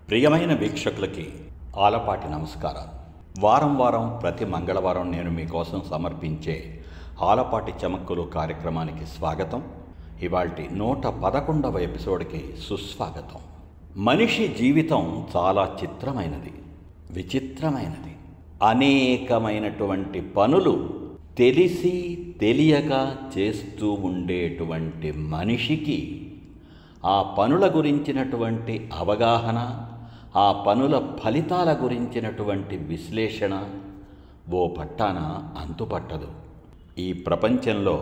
ప్రియమైన వీక్షకులకి ఆలపాటి నమస్కారాలు వారం వారం ప్రతి మంగళవారం నేను మీకోసం సమర్పించే ఆలపాటి చమక్కులు కార్యక్రమానికి స్వాగతం ఇవాల్టి నూట పదకొండవ ఎపిసోడ్కి సుస్వాగతం మనిషి జీవితం చాలా చిత్రమైనది విచిత్రమైనది అనేకమైనటువంటి పనులు తెలిసి తెలియక చేస్తూ ఉండేటువంటి మనిషికి ఆ పనుల గురించినటువంటి అవగాహన ఆ పనుల ఫలితాల గురించినటువంటి విశ్లేషణ ఓ పట్టాన అంతుపట్టదు ఈ ప్రపంచంలో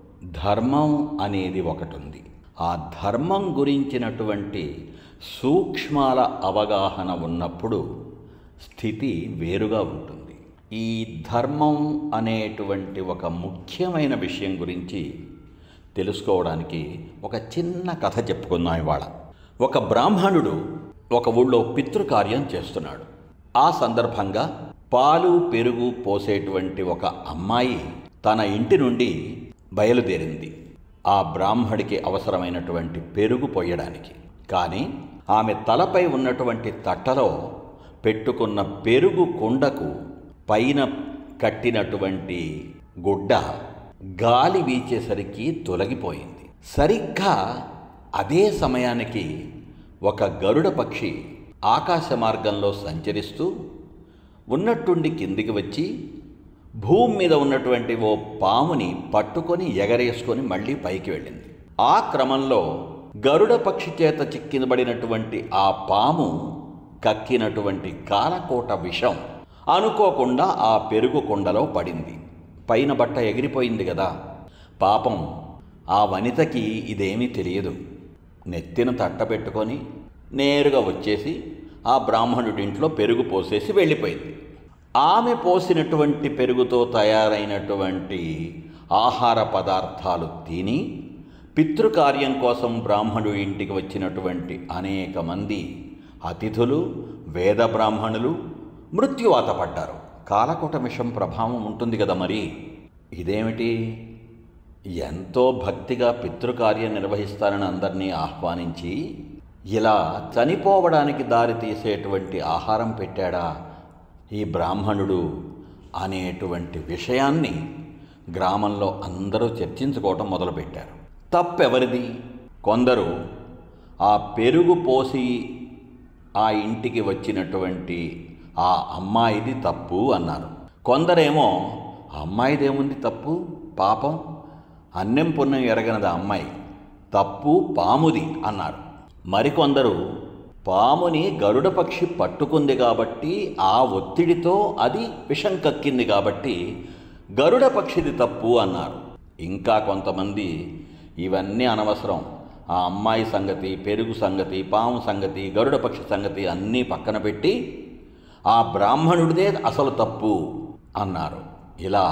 ధర్మం అనేది ఒకటి ఉంది ఆ ధర్మం గురించినటువంటి సూక్ష్మాల అవగాహన ఉన్నప్పుడు స్థితి వేరుగా ఉంటుంది ఈ ధర్మం అనేటువంటి ఒక ముఖ్యమైన విషయం గురించి తెలుసుకోవడానికి ఒక చిన్న కథ చెప్పుకుందాం ఇవాళ ఒక బ్రాహ్మణుడు ఒక ఊళ్ళో పితృకార్యం చేస్తున్నాడు ఆ సందర్భంగా పాలు పెరుగు పోసేటువంటి ఒక అమ్మాయి తన ఇంటి నుండి బయలుదేరింది ఆ బ్రాహ్మడికి అవసరమైనటువంటి పెరుగు పోయడానికి కానీ ఆమె తలపై ఉన్నటువంటి తట్టలో పెట్టుకున్న పెరుగు కుండకు పైన కట్టినటువంటి గుడ్డ గాలి వీచేసరికి తొలగిపోయింది సరిగ్గా అదే సమయానికి ఒక గరుడ పక్షి ఆకాశ మార్గంలో సంచరిస్తూ ఉన్నట్టుండి కిందికి వచ్చి భూమి మీద ఉన్నటువంటి ఓ పాముని పట్టుకొని ఎగరేసుకొని మళ్ళీ పైకి వెళ్ళింది ఆ క్రమంలో గరుడ పక్షి చేత చిక్కినబడినటువంటి ఆ పాము కక్కినటువంటి కాలకోట విషం అనుకోకుండా ఆ పెరుగు కుండలో పడింది పైన బట్ట ఎగిరిపోయింది కదా పాపం ఆ వనితకి ఇదేమీ తెలియదు నెత్తిన తట్ట పెట్టుకొని నేరుగా వచ్చేసి ఆ బ్రాహ్మణుడింట్లో పెరుగు పోసేసి వెళ్ళిపోయింది ఆమె పోసినటువంటి పెరుగుతో తయారైనటువంటి ఆహార పదార్థాలు తిని పితృకార్యం కోసం బ్రాహ్మణుడి ఇంటికి వచ్చినటువంటి అనేక మంది అతిథులు వేద బ్రాహ్మణులు మృత్యువాత పడ్డారు కాలకోట విషం ప్రభావం ఉంటుంది కదా మరి ఇదేమిటి ఎంతో భక్తిగా పితృకార్యం నిర్వహిస్తానని అందరినీ ఆహ్వానించి ఇలా చనిపోవడానికి దారి తీసేటువంటి ఆహారం పెట్టాడా ఈ బ్రాహ్మణుడు అనేటువంటి విషయాన్ని గ్రామంలో అందరూ చర్చించుకోవటం మొదలుపెట్టారు తప్పెవరిది కొందరు ఆ పెరుగు పోసి ఆ ఇంటికి వచ్చినటువంటి ఆ అమ్మాయిది తప్పు అన్నారు కొందరేమో అమ్మాయిదేముంది తప్పు పాపం అన్నెం పుణ్యం ఎరగనది ఆ అమ్మాయి తప్పు పాముది అన్నారు మరికొందరు పాముని గరుడ పక్షి పట్టుకుంది కాబట్టి ఆ ఒత్తిడితో అది విషం కక్కింది కాబట్టి గరుడ పక్షిది తప్పు అన్నారు ఇంకా కొంతమంది ఇవన్నీ అనవసరం ఆ అమ్మాయి సంగతి పెరుగు సంగతి పాము సంగతి గరుడ పక్షి సంగతి అన్నీ పక్కన పెట్టి ఆ బ్రాహ్మణుడిదే అసలు తప్పు అన్నారు ఇలా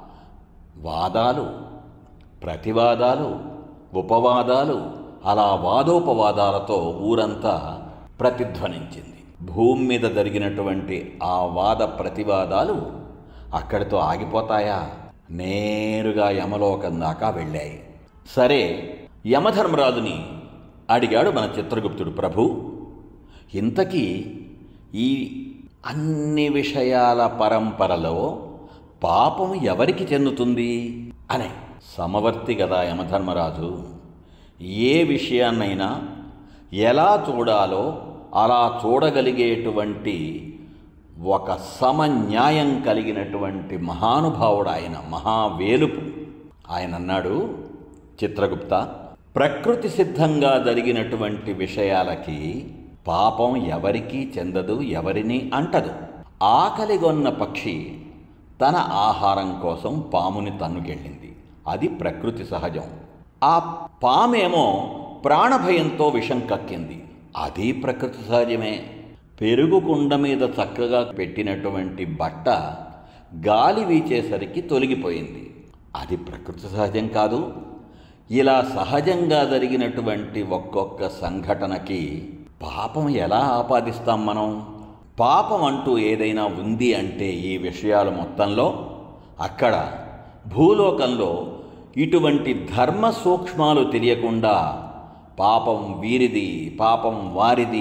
వాదాలు ప్రతివాదాలు ఉపవాదాలు అలా వాదోపవాదాలతో ఊరంతా ప్రతిధ్వనించింది భూమి మీద జరిగినటువంటి ఆ వాద ప్రతివాదాలు అక్కడితో ఆగిపోతాయా నేరుగా యమలోకం దాకా వెళ్ళాయి సరే యమధర్మరాజుని అడిగాడు మన చిత్రగుప్తుడు ప్రభు ఇంతకీ ఈ అన్ని విషయాల పరంపరలో పాపం ఎవరికి చెందుతుంది అనే సమవర్తి కదా యమధర్మరాజు ఏ విషయాన్నైనా ఎలా చూడాలో అలా చూడగలిగేటువంటి ఒక సమన్యాయం కలిగినటువంటి మహానుభావుడు ఆయన మహావేలుపు ఆయన అన్నాడు చిత్రగుప్త ప్రకృతి సిద్ధంగా జరిగినటువంటి విషయాలకి పాపం ఎవరికీ చెందదు ఎవరిని అంటదు ఆకలిగొన్న పక్షి తన ఆహారం కోసం పాముని తన్నుకెళ్ళింది అది ప్రకృతి సహజం ఆ పామేమో ప్రాణభయంతో విషం కక్కింది అది ప్రకృతి సహజమే పెరుగు కుండ మీద చక్కగా పెట్టినటువంటి బట్ట గాలి వీచేసరికి తొలగిపోయింది అది ప్రకృతి సహజం కాదు ఇలా సహజంగా జరిగినటువంటి ఒక్కొక్క సంఘటనకి పాపం ఎలా ఆపాదిస్తాం మనం పాపం అంటూ ఏదైనా ఉంది అంటే ఈ విషయాలు మొత్తంలో అక్కడ భూలోకంలో ఇటువంటి ధర్మ సూక్ష్మాలు తెలియకుండా పాపం వీరిది పాపం వారిది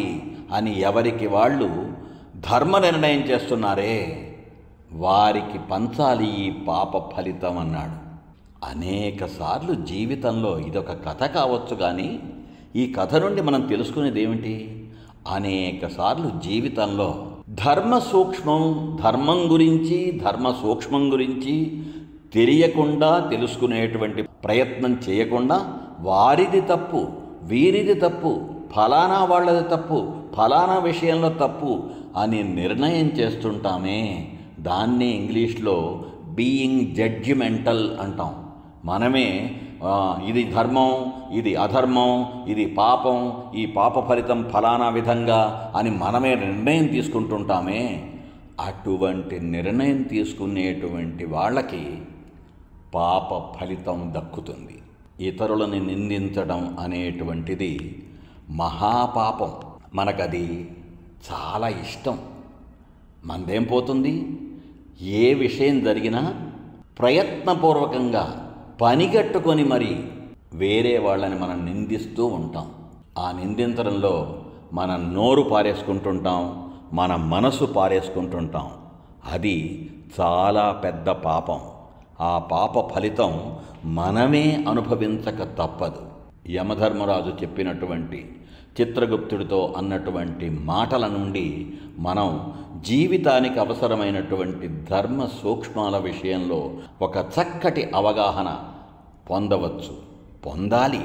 అని ఎవరికి వాళ్ళు ధర్మ నిర్ణయం చేస్తున్నారే వారికి పంచాలి ఈ పాప ఫలితం అన్నాడు అనేక సార్లు జీవితంలో ఇదొక కథ కావచ్చు కానీ ఈ కథ నుండి మనం తెలుసుకునేది ఏమిటి అనేక సార్లు జీవితంలో ధర్మ సూక్ష్మం ధర్మం గురించి ధర్మ సూక్ష్మం గురించి తెలియకుండా తెలుసుకునేటువంటి ప్రయత్నం చేయకుండా వారిది తప్పు వీరిది తప్పు ఫలానా వాళ్ళది తప్పు ఫలానా విషయంలో తప్పు అని నిర్ణయం చేస్తుంటామే దాన్ని ఇంగ్లీష్లో బీయింగ్ జడ్జిమెంటల్ అంటాం మనమే ఆ, ఇది ధర్మం ఇది అధర్మం ఇది పాపం ఈ పాప ఫలితం ఫలానా విధంగా అని మనమే నిర్ణయం తీసుకుంటుంటామే అటువంటి నిర్ణయం తీసుకునేటువంటి వాళ్ళకి పాప ఫలితం దక్కుతుంది ఇతరులని నిందించడం అనేటువంటిది మహాపాపం మనకది చాలా ఇష్టం మందేం పోతుంది ఏ విషయం జరిగినా ప్రయత్నపూర్వకంగా పనిగట్టుకొని మరి వేరే వాళ్ళని మనం నిందిస్తూ ఉంటాం ఆ నిందించడంలో మన నోరు పారేసుకుంటుంటాం మన మనసు పారేసుకుంటుంటాం అది చాలా పెద్ద పాపం ఆ పాప ఫలితం మనమే అనుభవించక తప్పదు యమధర్మరాజు చెప్పినటువంటి చిత్రగుప్తుడితో అన్నటువంటి మాటల నుండి మనం జీవితానికి అవసరమైనటువంటి ధర్మ సూక్ష్మాల విషయంలో ఒక చక్కటి అవగాహన పొందవచ్చు పొందాలి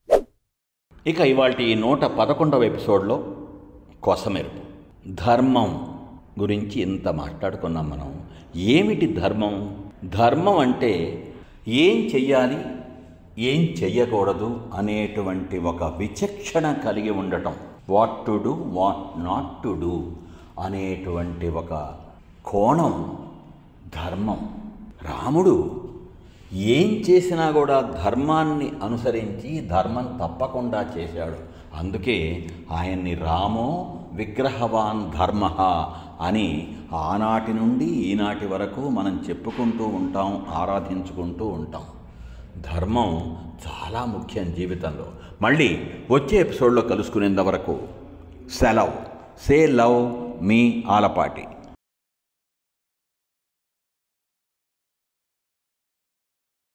ఇక ఇవాళ ఈ నూట పదకొండవ ఎపిసోడ్లో కొసమెరుపు ధర్మం గురించి ఇంత మాట్లాడుకున్నాం మనం ఏమిటి ధర్మం ధర్మం అంటే ఏం చెయ్యాలి ఏం చెయ్యకూడదు అనేటువంటి ఒక విచక్షణ కలిగి ఉండటం what to do what not to do అనేటువంటి ఒక కోణం ధర్మం రాముడు ఏం చేసినా కూడా ధర్మాన్ని అనుసరించి ధర్మం తప్పకుండా చేశాడు అందుకే ఆయన్ని రామో విగ్రహవాన్ ధర్మ అని ఆనాటి నుండి ఈనాటి వరకు మనం చెప్పుకుంటూ ఉంటాం ఆరాధించుకుంటూ ఉంటాం ధర్మం చాలా ముఖ్యం జీవితంలో మళ్ళీ వచ్చే ఎపిసోడ్లో కలుసుకునేంత వరకు సెలవ్ సే లవ్ మీ ఆలపాటి